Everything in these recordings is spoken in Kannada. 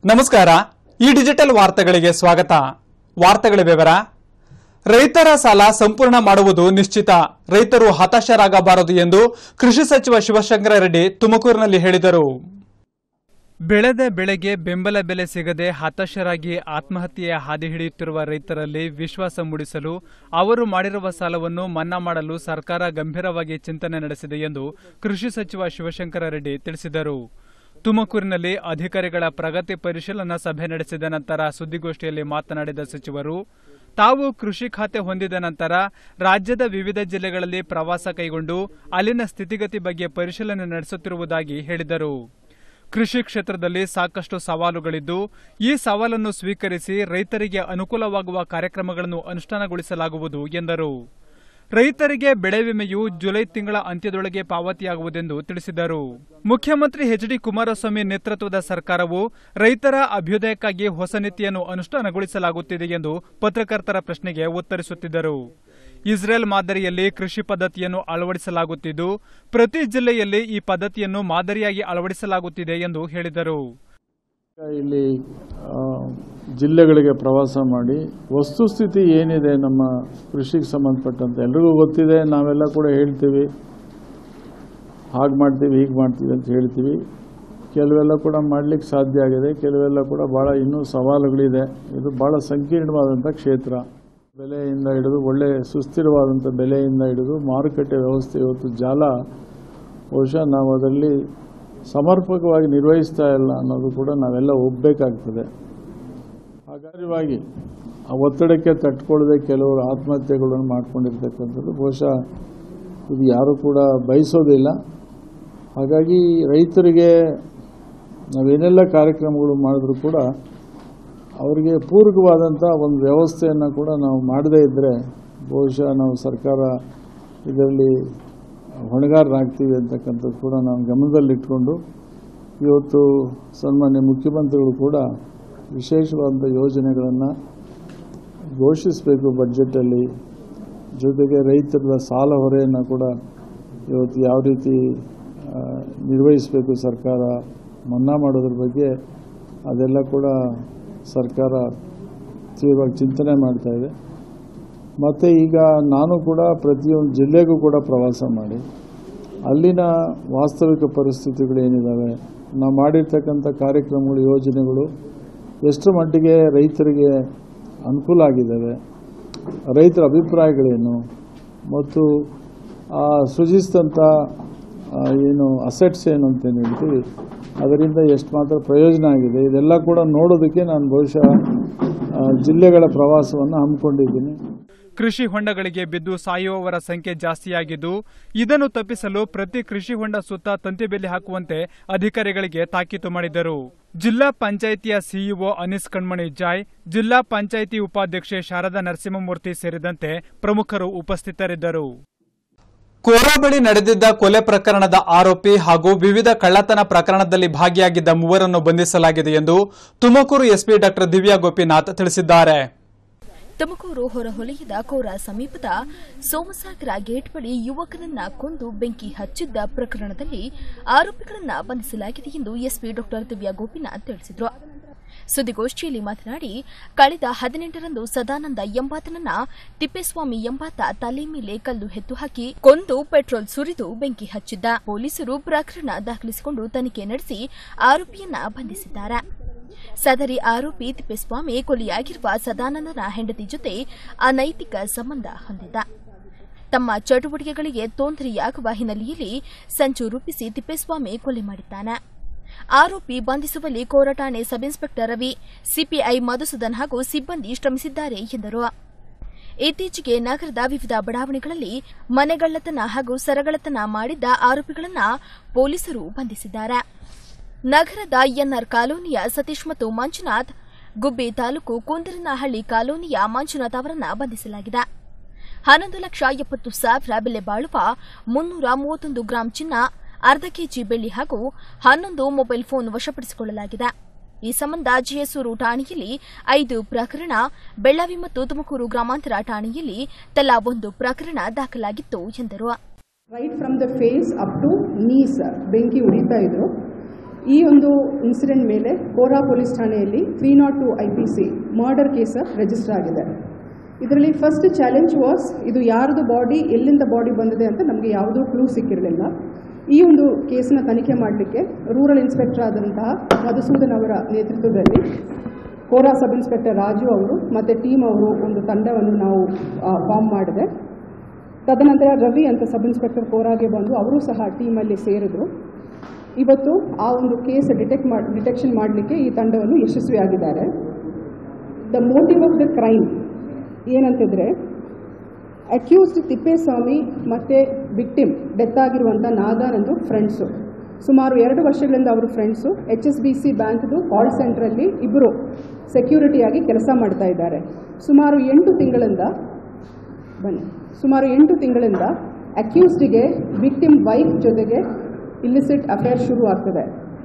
ನಮಸ್ಕಾರ ಈ ಡಿಜಿಟಲ್ ವಾರ್ತೆಗಳಿಗೆ ಸ್ವಾಗತ ವಾರ್ತೆಗಳ ವಿವರ ರೈತರ ಸಾಲ ಸಂಪೂರ್ಣ ಮಾಡುವುದು ನಿಶ್ಚಿತ ರೈತರು ಹತಾಶರಾಗಬಾರದು ಎಂದು ಕೃಷಿ ಸಚಿವ ಶಿವಶಂಕರ ರೆಡ್ಡಿ ತುಮಕೂರಿನಲ್ಲಿ ಹೇಳಿದರು ಬೆಳೆದ ಬೆಳೆಗೆ ಬೆಂಬಲ ಬೆಲೆ ಸಿಗದೆ ಹತಾಶರಾಗಿ ಆತ್ಮಹತ್ಯೆಯ ಹಾದಿ ಹಿಡಿಯುತ್ತಿರುವ ರೈತರಲ್ಲಿ ವಿಶ್ವಾಸ ಮೂಡಿಸಲು ಅವರು ಮಾಡಿರುವ ಸಾಲವನ್ನು ಮನ್ನಾ ಮಾಡಲು ಸರ್ಕಾರ ಗಂಭೀರವಾಗಿ ಚಿಂತನೆ ನಡೆಸಿದೆ ಎಂದು ಕೃಷಿ ಸಚಿವ ಶಿವಶಂಕರ ರೆಡ್ಡಿ ತಿಳಿಸಿದರು ತುಮಕೂರಿನಲ್ಲಿ ಅಧಿಕಾರಿಗಳ ಪ್ರಗತಿ ಪರಿಶೀಲನಾ ಸಭೆ ನಡೆಸಿದ ನಂತರ ಸುದ್ದಿಗೋಷ್ಠಿಯಲ್ಲಿ ಮಾತನಾಡಿದ ಸಚಿವರು ತಾವು ಕೃಷಿ ಖಾತೆ ಹೊಂದಿದ ನಂತರ ರಾಜ್ಯದ ವಿವಿಧ ಜಿಲ್ಲೆಗಳಲ್ಲಿ ಪ್ರವಾಸ ಕೈಗೊಂಡು ಅಲ್ಲಿನ ಸ್ಥಿತಿಗತಿ ಬಗ್ಗೆ ಪರಿಶೀಲನೆ ನಡೆಸುತ್ತಿರುವುದಾಗಿ ಹೇಳಿದರು ಕೃಷಿ ಕ್ಷೇತ್ರದಲ್ಲಿ ಸಾಕಷ್ಟು ಸವಾಲುಗಳಿದ್ದು ಈ ಸವಾಲನ್ನು ಸ್ವೀಕರಿಸಿ ರೈತರಿಗೆ ಅನುಕೂಲವಾಗುವ ಕಾರ್ಯಕ್ರಮಗಳನ್ನು ಅನುಷ್ಠಾನಗೊಳಿಸಲಾಗುವುದು ಎಂದರು ರೈತರಿಗೆ ಬೆಳೆ ವಿಮೆಯು ಜುಲೈ ತಿಂಗಳ ಅಂತ್ಯದೊಳಗೆ ಪಾವತಿಯಾಗುವುದೆಂದು ತಿಳಿಸಿದರು ಮುಖ್ಯಮಂತ್ರಿ ಎಚ್ ಡಿ ಕುಮಾರಸ್ವಾಮಿ ನೇತೃತ್ವದ ಸರ್ಕಾರವು ರೈತರ ಅಭ್ಯುದಯಕ್ಕಾಗಿ ಹೊಸ ನೀತಿಯನ್ನು ಅನುಷ್ಠಾನಗೊಳಿಸಲಾಗುತ್ತಿದೆ ಎಂದು ಪತ್ರಕರ್ತರ ಪ್ರಶ್ನೆಗೆ ಉತ್ತರಿಸುತ್ತಿದ್ದರು ಇಸ್ರೇಲ್ ಮಾದರಿಯಲ್ಲಿ ಕೃಷಿ ಪದ್ಧತಿಯನ್ನು ಅಳವಡಿಸಲಾಗುತ್ತಿದ್ದು ಪ್ರತಿ ಜಿಲ್ಲೆಯಲ್ಲಿ ಈ ಪದ್ಧತಿಯನ್ನು ಮಾದರಿಯಾಗಿ ಅಳವಡಿಸಲಾಗುತ್ತಿದೆ ಎಂದು ಹೇಳಿದರು ಇಲ್ಲಿ ಆ, ಜಿಲ್ಲೆಗಳಿಗೆ ಪ್ರವಾಸ ಮಾಡಿ ವಸ್ತುಸ್ಥಿತಿ ಏನಿದೆ ನಮ್ಮ ಕೃಷಿಗೆ ಸಂಬಂಧಪಟ್ಟಂತೆ ಎಲ್ರಿಗೂ ಗೊತ್ತಿದೆ ನಾವೆಲ್ಲ ಕೂಡ ಹೇಳ್ತೀವಿ ಹಾಗೆ ಮಾಡ್ತೀವಿ ಹೀಗೆ ಮಾಡ್ತೀವಿ ಅಂತ ಹೇಳ್ತೀವಿ ಕೆಲವೆಲ್ಲ ಕೂಡ ಮಾಡಲಿಕ್ಕೆ ಸಾಧ್ಯ ಆಗಿದೆ ಕೆಲವೆಲ್ಲ ಕೂಡ ಭಾಳ ಇನ್ನೂ ಸವಾಲುಗಳಿದೆ ಇದು ಭಾಳ ಸಂಕೀರ್ಣವಾದಂಥ ಕ್ಷೇತ್ರ ಬೆಲೆಯಿಂದ ಹಿಡಿದು ಒಳ್ಳೆ ಸುಸ್ಥಿರವಾದಂಥ ಬೆಲೆಯಿಂದ ಹಿಡಿದು ಮಾರುಕಟ್ಟೆ ವ್ಯವಸ್ಥೆ ಇವತ್ತು ಜಾಲ ಬಹುಶಃ ನಾವು ಅದರಲ್ಲಿ ಸಮರ್ಪಕವಾಗಿ ನಿರ್ವಹಿಸ್ತಾ ಇಲ್ಲ ಅನ್ನೋದು ಕೂಡ ನಾವೆಲ್ಲ ಒಪ್ಪಬೇಕಾಗ್ತದೆ ಹಾಗಾರಿವಾಗಿ ಆ ಒತ್ತಡಕ್ಕೆ ತಟ್ಕೊಳ್ಳದೆ ಕೆಲವರು ಆತ್ಮಹತ್ಯೆಗಳನ್ನು ಮಾಡ್ಕೊಂಡಿರ್ತಕ್ಕಂಥದ್ದು ಬಹುಶಃ ಇದು ಯಾರೂ ಕೂಡ ಬಯಸೋದಿಲ್ಲ ಹಾಗಾಗಿ ರೈತರಿಗೆ ನಾವೇನೆಲ್ಲ ಕಾರ್ಯಕ್ರಮಗಳು ಮಾಡಿದ್ರೂ ಕೂಡ ಅವರಿಗೆ ಪೂರಕವಾದಂಥ ಒಂದು ವ್ಯವಸ್ಥೆಯನ್ನು ಕೂಡ ನಾವು ಮಾಡದೇ ಇದ್ದರೆ ಬಹುಶಃ ನಾವು ಸರ್ಕಾರ ಇದರಲ್ಲಿ ಹೊಣೆಗಾರರಾಗ್ತೀವಿ ಅಂತಕ್ಕಂಥದ್ದು ಕೂಡ ನಾವು ಗಮನದಲ್ಲಿಟ್ಕೊಂಡು ಇವತ್ತು ಸನ್ಮಾನ್ಯ ಮುಖ್ಯಮಂತ್ರಿಗಳು ಕೂಡ ವಿಶೇಷವಾದಂಥ ಯೋಜನೆಗಳನ್ನು ಘೋಷಿಸಬೇಕು ಬಡ್ಜೆಟಲ್ಲಿ ಜೊತೆಗೆ ರೈತರ ಸಾಲ ಹೊರೆಯನ್ನು ಕೂಡ ಇವತ್ತು ಯಾವ ರೀತಿ ಆ, ನಿರ್ವಹಿಸಬೇಕು ಸರ್ಕಾರ ಮನ್ನಾ ಮಾಡೋದ್ರ ಬಗ್ಗೆ ಅದೆಲ್ಲ ಕೂಡ ಸರ್ಕಾರ ತೀವ್ರವಾಗಿ ಚಿಂತನೆ ಮಾಡ್ತಾ ಇದೆ ಮತ್ತು ಈಗ ನಾನು ಕೂಡ ಪ್ರತಿಯೊಂದು ಜಿಲ್ಲೆಗೂ ಕೂಡ ಪ್ರವಾಸ ಮಾಡಿ ಅಲ್ಲಿನ ವಾಸ್ತವಿಕ ಪರಿಸ್ಥಿತಿಗಳು ಏನಿದ್ದಾವೆ ನಾವು ಮಾಡಿರ್ತಕ್ಕಂಥ ಕಾರ್ಯಕ್ರಮಗಳು ಯೋಜನೆಗಳು ಎಷ್ಟು ಮಟ್ಟಿಗೆ ರೈತರಿಗೆ ಅನುಕೂಲ ಆಗಿದ್ದಾವೆ ರೈತರ ಅಭಿಪ್ರಾಯಗಳೇನು ಮತ್ತು ಆ ಸೃಜಿಸಿದಂಥ ಆ, ಏನು ಅಸೆಟ್ಸ್ ಏನು ಅಂತ ಏನು ಹೇಳ್ತೀವಿ ಅದರಿಂದ ಎಷ್ಟು ಮಾತ್ರ ಪ್ರಯೋಜನ ಆಗಿದೆ ಇದೆಲ್ಲ ಕೂಡ ನೋಡೋದಕ್ಕೆ ನಾನು ಬಹುಶಃ ಆ, ಜಿಲ್ಲೆಗಳ ಪ್ರವಾಸವನ್ನು ಹಮ್ಮಿಕೊಂಡಿದ್ದೀನಿ ಕೃಷಿ ಹೊಂಡಗಳಿಗೆ ಬಿದ್ದು ಸಾಯುವವರ ಸಂಖ್ಯೆ ಜಾಸ್ತಿಯಾಗಿದ್ದು ಇದನ್ನು ತಪ್ಪಿಸಲು ಪ್ರತಿ ಕೃಷಿ ಹೊಂಡ ಸುತ್ತ ತಂತಿ ಬೇಲಿ ಹಾಕುವಂತೆ ಅಧಿಕಾರಿಗಳಿಗೆ ತಾಕೀತು ಮಾಡಿದರು ಜಿಲ್ಲಾ ಪಂಚಾಯಿತಿಯ ಸಿಇಒ ಅನೀಸ್ ಕಣ್ಮಣಿ ಜಾಯ್ ಜಿಲ್ಲಾ ಪಂಚಾಯಿತಿ ಉಪಾಧ್ಯಕ್ಷೆ ಶಾರದಾ ನರಸಿಂಹಮೂರ್ತಿ ಸೇರಿದಂತೆ ಪ್ರಮುಖರು ಉಪಸ್ಥಿತರಿದ್ದರು ಕೋರಾ ಬಳಿ ನಡೆದಿದ್ದ ಕೊಲೆ ಪ್ರಕರಣದ ಆರೋಪಿ ಹಾಗೂ ವಿವಿಧ ಕಳ್ಳತನ ಪ್ರಕರಣದಲ್ಲಿ ಭಾಗಿಯಾಗಿದ್ದ ಮೂವರನ್ನು ಬಂಧಿಸಲಾಗಿದೆ ಎಂದು ತುಮಕೂರು ಎಸ್ಪಿ ಡಾ ದಿವ್ಯಾ ಗೋಪಿನಾಥ್ ತಿಳಿಸಿದ್ದಾರೆ ತುಮಕೂರು ಹೊರವಲಯದ ಕೋರ ಸಮೀಪದ ಸೋಮಸಾಗರ ಗೇಟ್ ಬಳಿ ಯುವಕನನ್ನ ಕೊಂದು ಬೆಂಕಿ ಹಚ್ಚಿದ್ದ ಪ್ರಕರಣದಲ್ಲಿ ಆರೋಪಿಗಳನ್ನ ಬಂಧಿಸಲಾಗಿದೆ ಎಂದು ಎಸ್ಪಿ ಡಾ ದಿವ್ಯಾ ಗೋಪಿನಾಥ್ ತಿಳಿಸಿದರು ಸುದ್ದಿಗೋಷ್ಠಿಯಲ್ಲಿ ಮಾತನಾಡಿ ಕಳೆದ ಹದಿನೆಂಟರಂದು ಸದಾನಂದ ಎಂಬಾತನನ್ನ ತಿಪ್ಪೇಸ್ವಾಮಿ ಎಂಬಾತ ತಲೆ ಮೇಲೆ ಕಲ್ಲು ಹೆತ್ತು ಹಾಕಿ ಕೊಂದು ಪೆಟ್ರೋಲ್ ಸುರಿದು ಬೆಂಕಿ ಹಚ್ಚಿದ್ದ ಪೊಲೀಸರು ಪ್ರಕರಣ ದಾಖಲಿಸಿಕೊಂಡು ತನಿಖೆ ನಡೆಸಿ ಆರೋಪಿಯನ್ನ ಬಂಧಿಸಿದ್ದಾರೆ ಸದರಿ ಆರೋಪಿ ತಿಪ್ಪೇಸ್ವಾಮಿ ಕೊಲೆಯಾಗಿರುವ ಸದಾನಂದನ ಹೆಂಡತಿ ಜೊತೆ ಅನೈತಿಕ ಸಂಬಂಧ ಹೊಂದಿದ್ದ ತಮ್ಮ ಚಟುವಟಿಕೆಗಳಿಗೆ ತೊಂದರೆಯಾಗುವ ಹಿನ್ನೆಲೆಯಲ್ಲಿ ಸಂಚು ರೂಪಿಸಿ ತಿಪ್ಪೇಸ್ವಾಮಿ ಕೊಲೆ ಮಾಡಿದ್ದಾನೆ ಆರೋಪಿ ಬಂಧಿಸುವಲ್ಲಿ ಕೋರಠಾಣೆ sub inspector Ravi CPI Madhusudan ಹಾಗೂ ಸಿಬ್ಬಂದಿ ಶ್ರಮಿಸಿದ್ದಾರೆ ಎಂದರು ಇತ್ತೀಚೆಗೆ ನಗರದ ವಿವಿಧ ಬಡಾವಣೆಗಳಲ್ಲಿ ಮನೆಗಳ್ಳತನ ಹಾಗೂ ಸರಗಳತನ ಮಾಡಿದ್ದ ಆರೋಪಿಗಳನ್ನ ಪೊಲೀಸರು ಬಂಧಿಸಿದ್ದಾರೆ ನಗರದ ಎನ್ಆರ್ ಕಾಲೋನಿಯ ಸತೀಶ್ ಮತ್ತು ಮಂಜುನಾಥ್ ಗುಬ್ಬಿ ತಾಲೂಕು ಕುಂದರನಹಳ್ಳಿ ಕಾಲೋನಿಯ ಮಂಜುನಾಥ್ ಅವರನ್ನ ಬಂಧಿಸಲಾಗಿದೆ ಹನ್ನೊಂದು ಲಕ್ಷ ಎಪ್ಪತ್ತು ಸಾವಿರ ಬೆಲೆ ಬಾಳುವ ಮುನ್ನೂರ ಮೂವತ್ತೊಂದು ಗ್ರಾಂ ಚಿನ್ನ ಅರ್ಧ ಕೆಜಿ ಬೆಳ್ಳಿ ಹಾಗೂ ಹನ್ನೊಂದು ಮೊಬೈಲ್ ಫೋನ್ ವಶಪಡಿಸಿಕೊಳ್ಳಲಾಗಿದೆ ಈ ಸಂಬಂಧ ಜಿಎಸ್ಸೂರು ಠಾಣೆಯಲ್ಲಿ ಐದು ಪ್ರಕರಣ ಬೆಳ್ಳಾವಿ ಮತ್ತು ತುಮಕೂರು ಗ್ರಾಮಾಂತರ ಠಾಣೆಯಲ್ಲಿ ತಲಾ ಒಂದು ಪ್ರಕರಣ ದಾಖಲಾಗಿತ್ತು ಎಂದರು right from the face up to knees ಬೆಂಕಿ ಉರಿತಾ ಇದ್ರು ಈ ಒಂದು ಇನ್ಸಿಡೆಂಟ್ ಮೇಲೆ ಕೋರಾ ಪೊಲೀಸ್ ಠಾಣೆಯಲ್ಲಿ three not two I P C murder case register ಆಗಿದೆ ಇದರಲ್ಲಿ ಫಸ್ಟ್ ಚಾಲೆಂಜ್ ವಾಸ್ ಇದು ಯಾರ್ದು ಬಾಡಿ ಎಲ್ಲಿಂದ ಬಾಡಿ ಬಂದಿದೆ ಅಂತ ನಮಗೆ ಯಾವುದೂ ಕ್ಲೂ ಸಿಕ್ಕಿರಲಿಲ್ಲ ಈ ಒಂದು ಕೇಸನ್ನ ತನಿಖೆ ಮಾಡಲಿಕ್ಕೆ ರೂರಲ್ ಇನ್ಸ್ಪೆಕ್ಟರ್ ಆದಂತಹ ಮಧುಸೂದನ್ ಅವರ ನೇತೃತ್ವದಲ್ಲಿ ಕೋರಾ ಸಬ್ ಇನ್ಸ್ಪೆಕ್ಟರ್ ರಾಜು ಅವರು ಮತ್ತು ಟೀಮ್ ಅವರು ಒಂದು ತಂಡವನ್ನು ನಾವು ಫಾರ್ಮ್ ಮಾಡಿದೆ ತದನಂತರ ರವಿ ಅಂತ ಸಬ್ ಇನ್ಸ್ಪೆಕ್ಟರ್ ಕೋರಾಗೆ ಬಂದು ಅವರು ಸಹ ಟೀಮಲ್ಲಿ ಸೇರಿದ್ರು ಇವತ್ತು ಆ ಒಂದು ಕೇಸ್ ಡಿಟೆಕ್ಟ್ ಮಾಡಿ ಡಿಟೆಕ್ಷನ್ ಮಾಡಲಿಕ್ಕೆ ಈ ತಂಡವನ್ನು ಯಶಸ್ವಿಯಾಗಿದ್ದಾರೆ the motive of the crime ಏನಂತಿದ್ರೆ ಅಕ್ಯೂಸ್ಡ್ ತಿಪ್ಪೇಸ್ವಾಮಿ ಮತ್ತು ವಿಕ್ಟಿಮ್ ಡೆತ್ ಆಗಿರುವಂಥ ನಾಗಾನಂದು ಫ್ರೆಂಡ್ಸು ಸುಮಾರು ಎರಡು ವರ್ಷಗಳಿಂದ ಅವರು friends H S B C ಬ್ಯಾಂಕ್ದು ಕಾಲ್ ಸೆಂಟ್ರಲ್ಲಿ ಇಬ್ಬರು ಸೆಕ್ಯೂರಿಟಿಯಾಗಿ ಕೆಲಸ ಮಾಡ್ತಾ ಇದ್ದಾರೆ ಸುಮಾರು ಎಂಟು ತಿಂಗಳಿಂದ ಬನ್ನಿ ಸುಮಾರು ಎಂಟು ತಿಂಗಳಿಂದ ಅಕ್ಯೂಸ್ಡ್ಗೆ ವಿಕ್ಟಿಮ್ ವೈಫ್ ಜೊತೆಗೆ ಇಲ್ಲಿಸಿಟ್ ಅಫೇರ್ ಶುರು ಆಗ್ತದೆ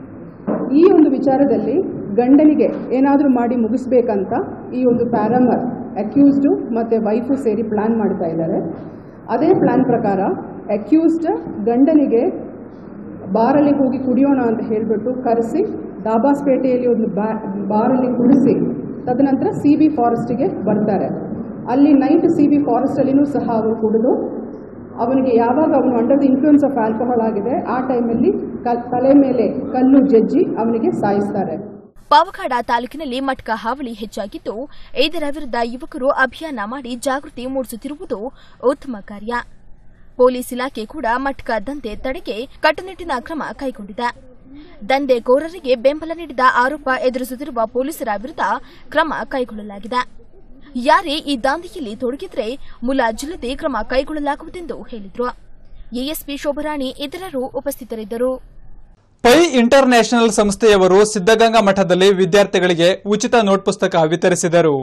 ಈ ಒಂದು ವಿಚಾರದಲ್ಲಿ ಗಂಡನಿಗೆ ಏನಾದರೂ ಮಾಡಿ ಮುಗಿಸ್ಬೇಕಂತ ಈ ಒಂದು ಪ್ಯಾರಾಮರ್ ಅಕ್ಯೂಸ್ಡು ಮತ್ತು ವೈಫು ಸೇರಿ ಪ್ಲ್ಯಾನ್ ಮಾಡ್ತಾ ಇದ್ದಾರೆ ಅದೇ ಪ್ಲ್ಯಾನ್ ಪ್ರಕಾರ ಅಕ್ಯೂಸ್ಡ್ ಗಂಡನಿಗೆ ಬಾರಲ್ಲಿ ಹೋಗಿ ಕುಡಿಯೋಣ ಅಂತ ಹೇಳಿಬಿಟ್ಟು ಕರೆಸಿ ದಾಬಾಸ್ಪೇಟೆಯಲ್ಲಿ ಒಂದು ಬಾ ಬಾರಲ್ಲಿ ಕುಡಿಸಿ ತದನಂತರ ಸಿ ಬಿ ಫಾರೆಸ್ಟಿಗೆ ಬರ್ತಾರೆ ಅಲ್ಲಿ ನೈಟ್ ಸಿ ಬಿ ಫಾರೆಸ್ಟಲ್ಲಿನೂ ಸಹ ಅವರು ಕುಡಿದು ಅವನಿಗೆ ಯಾವಾಗ ಅವನು under the influence of alcohol ಆಗಿದೆ ಆ ಟೈಮಲ್ಲಿ ಕಲ್ ತಲೆ ಮೇಲೆ ಕಲ್ಲು ಜಜ್ಜಿ ಅವನಿಗೆ ಸಾಯಿಸ್ತಾರೆ ಪಾವಗಡ ತಾಲೂಕಿನಲ್ಲಿ ಮಟ್ಕ ಹಾವಳಿ ಹೆಚ್ಚಾಗಿದ್ದು ಇದರ ವಿರುದ್ಧ ಯುವಕರು ಅಭಿಯಾನ ಮಾಡಿ ಜಾಗೃತಿ ಮೂಡಿಸುತ್ತಿರುವುದು ಉತ್ತಮ ಕಾರ್ಯ ಪೊಲೀಸ್ ಇಲಾಖೆ ಕೂಡ ಮಟ್ಕ ದಂಧೆ ತಡೆಗೆ ಕಟ್ಟುನಿಟ್ಟಿನ ಕ್ರಮ ಕೈಗೊಂಡಿದೆ ದಂಧೆಕೋರರಿಗೆ ಬೆಂಬಲ ನೀಡಿದ ಆರೋಪ ಎದುರಿಸುತ್ತಿರುವ ಪೊಲೀಸರ ವಿರುದ್ಧ ಕ್ರಮ ಕೈಗೊಳ್ಳಲಾಗಿದೆ ಯಾರೇ ಈ ದಾಂಧೆಯಲ್ಲಿ ತೊಡಗಿದ್ರೆ ಮುಲಾಜಿಲ್ಲದೆ ಕ್ರಮ ಕೈಗೊಳ್ಳಲಾಗುವುದೆಂದು ಹೇಳಿದರು ಎಎಸ್ಪಿ ಶೋಭರಾಣಿ ಇತರರು ಉಪಸ್ಥಿತರಿದ್ದರು ಪೈ ಇಂಟರ್ ನ್ಯಾಷನಲ್ ಸಂಸ್ಥೆಯವರು ಸಿದ್ದಗಂಗಾ ಮಠದಲ್ಲಿ ವಿದ್ಯಾರ್ಥಿಗಳಿಗೆ ಉಚಿತ ನೋಟ್ ಪುಸ್ತಕ ವಿತರಿಸಿದರು